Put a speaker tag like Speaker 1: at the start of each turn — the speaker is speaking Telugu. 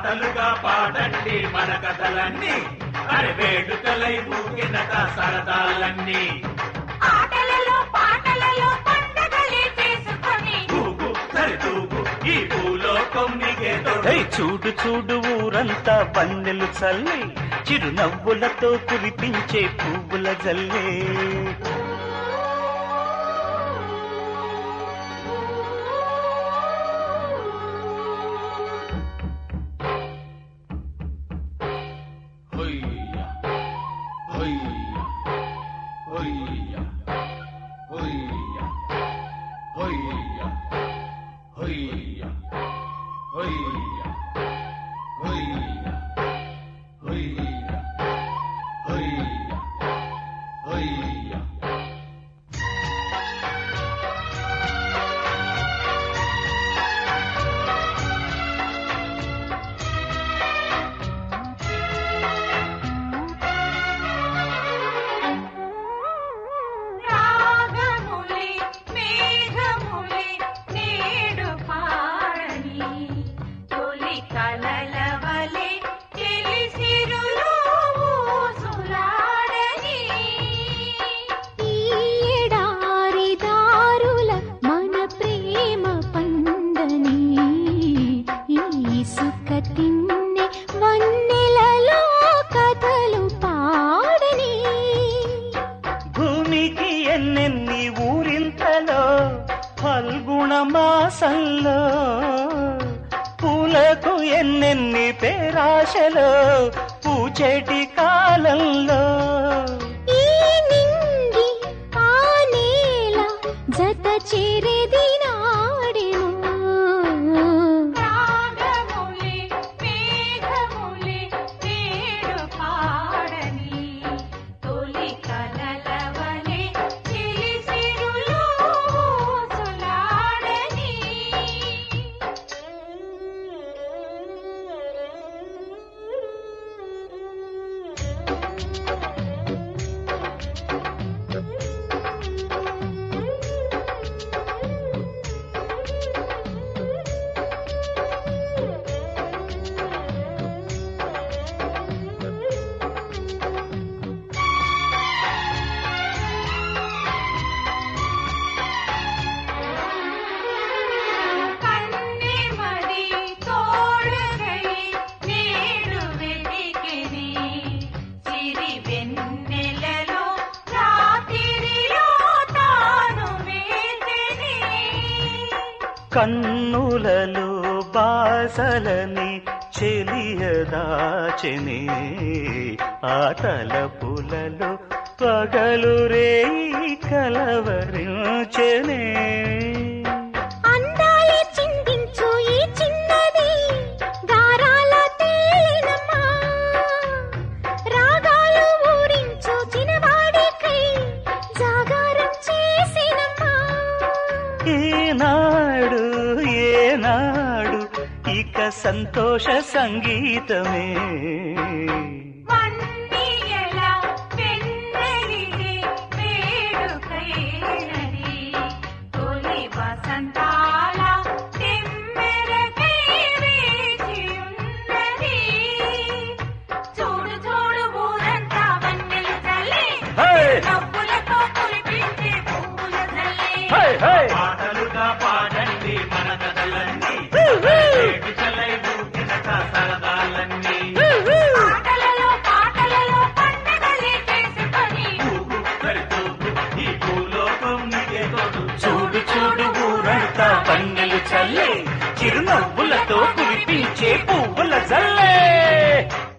Speaker 1: పాటలుగా పాడండి మన కథలన్నీ అరే వేడుకలై ఊగినట సరదాలన్నీ
Speaker 2: ఆటలలో పాటలలో పండగలే చేసుకొని
Speaker 1: తూగు సరి తూగు ఈ భూలోకం నీకే తోడు
Speaker 3: హే చూడు చూడు ఊరంతా పన్నెలు చల్లి చిరునవ్వులతో కురిపించే పువ్వుల జల్లే
Speaker 1: హొయ్య హొయ్య హొయ్య హొయ్య హొయ్య హొయ్య హొయ్య హొయ్య హొయ్య హొయ్య హొయ్య
Speaker 2: రాగములే మేఘములే నేడు పాడని తొలి కలల వలె తెలిసిరులు ఊసులాడని
Speaker 4: ఈ ఎడారి దారుల మన ప్రేమ పండని ఈ సుఖ తిన్నె వన్నెలలో కథలు పాడని
Speaker 3: భూమికి ఎన్నెన్ని ఊరింతలో ఫల్గుణ మాసంలో పూలకు ఎన్నెన్ని పేరాశలో పూచేటి కాలంలో
Speaker 4: ఈ నింగి ఆ నేల జత చేరేది నాడేమో
Speaker 2: రాగములే మేఘములే నేడు పాడని తొలి కలల వలె తెలిసిరులు ఊసులాడని కన్నెమది తోడుగై నేడు వెతికిని సిరి వెన్నెలలో రాత్రిలో తాను వేచెని
Speaker 3: కన్నులలో బాసలని చెలియదాచెనే ఆ తలపులలో పగలు రేయి కలవరించెనే
Speaker 4: అందాలే చిందించు ఈ చిన్నది గారాల తేలినమ్మా రాగాలు ఊరించు చిన్నవాడికై జాగారం చేసినమ్మా
Speaker 3: ఈనాడు ఏనాడు ఇక సంతోష సంగీతమే
Speaker 2: వన్నియల వెన్నెలిది వేడుకైనది తొలి వసంతాల తెమ్మెరకై వేచియున్నది చూడు చూడు ఊరంతా వన్నెలు చల్లి
Speaker 3: హే!
Speaker 2: నవ్వులతో కురిపించే పువ్వుల జల్లి
Speaker 3: హై హై
Speaker 1: పాటలుగా పాడండి మన కథలన్నీ వేడుకలై ఊగినట సరదాలన్నీ
Speaker 2: పాటలలో పాటలలో పండగలే చేసుకొని
Speaker 1: తూగు సరి తూగు ఈ భూలోకం నీకే తోడు
Speaker 3: చూడు చూడు ఊరంతా పన్నెలు చల్లే చిరునవ్వులతో కురిపించే పువ్వుల జల్లే